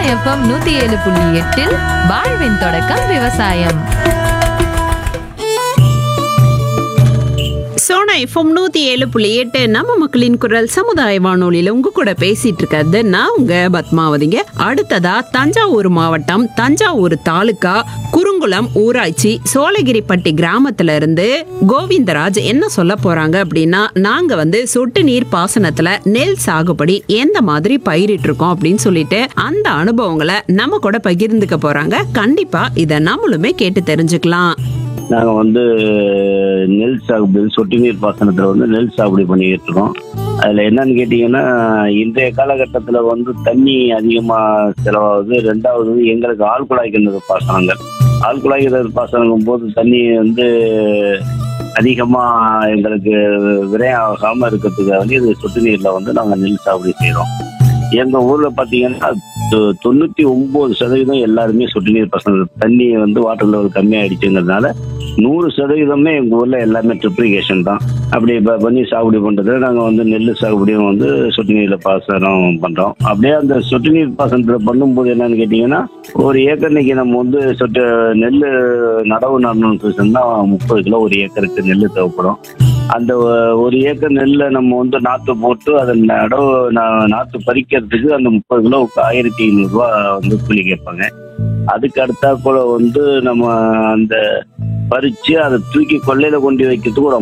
FM நூத்தி ஏழு புள்ளி எட்டில் வாழ்வின் தொடக்கம் விவசாயம் சோனா எஃப்எம் நூத்தி ஏழு புள்ளி எட்டு நம்ம மக்களின் குரல் சமுதாய வானொலியில உங்க கூட பேசிட்டு இருக்கிறது நான் உங்க பத்மாவதிங்க அடுத்ததா தஞ்சாவூர் மாவட்டம் தஞ்சாவூர் தாலுகா குறுங்குளம் ஊராட்சி சோழகிரிப்பட்டி கிராமத்துல இருந்து கோவிந்தராஜ் என்ன சொல்ல போறாங்க அப்படின்னா நாங்க வந்து சொட்டு நீர் பாசனத்துல நெல் சாகுபடி எந்த மாதிரி பயிரிட்டு இருக்கோம் அப்படின்னு சொல்லிட்டு அந்த அனுபவங்களை நம்ம கூட பகிர்ந்துக்க போறாங்க கண்டிப்பா இதை நம்மளுமே கேட்டு தெரிஞ்சுக்கலாம் நாங்கள் வந்து நெல் சாகுபடி சொட்டு நீர் பாசனத்தில் வந்து நெல் சாகுபடி பண்ணிக்கிட்டு இருக்கோம் அதில் என்னன்னு கேட்டிங்கன்னா இன்றைய காலகட்டத்தில் வந்து தண்ணி அதிகமாக செலவாகுது ரெண்டாவது வந்து எங்களுக்கு ஆள் குழாய் கிணறு பாசனங்கள் ஆள் குழாய் கிணறு பாசனங்கும் போது தண்ணி வந்து அதிகமாக எங்களுக்கு விரையாகாமல் இருக்கிறதுக்காக வந்து இது சொட்டு நீரில் வந்து நாங்கள் நெல் சாகுபடி செய்கிறோம் எங்கள் ஊரில் பார்த்தீங்கன்னா தொ- தொண்ணூற்றி ஒம்பது சதவீதம் எல்லாருமே சொட்டு நீர் பாசனம் தண்ணி வந்து வாட்டர் லெவல் கம்மியாயிடுச்சுங்கிறதுனால நூறு சதவீதமே எங்கள் ஊரில் எல்லாமே ட்ரிப்ளிகேஷன் தான் அப்படி இப்போ பண்ணி சாகுபடி பண்ணுறது நாங்கள் வந்து நெல் சாகுபடியும் வந்து சொட்டு நீரில் பாசனம் பண்ணுறோம் அப்படியே அந்த சொட்டு நீர் பாசனத்தில் பண்ணும்போது என்னன்னு கேட்டிங்கன்னா ஒரு ஏக்கர்னைக்கு நம்ம வந்து சொட்டு நெல் நடவு நடணும்னு சொன்னால் முப்பது கிலோ ஒரு ஏக்கருக்கு நெல் தேவைப்படும் அந்த ஒ- ஒரு ஏக்கர் நெல்லை நம்ம வந்து நாற்று போட்டு அதை நடவு நா- நாற்று பறிக்கிறதுக்கு அந்த முப்பது கிலோவுக்கு ஆயிரத்தி ஐநூறுரூவா வந்து கூலி கேட்பாங்க அதுக்கு அடுத்தா போல வந்து நம்ம அந்த பறிச்சு அதை தூக்கி கொல்லையில கொண்டு வைக்கிறதுக்கு ஒரு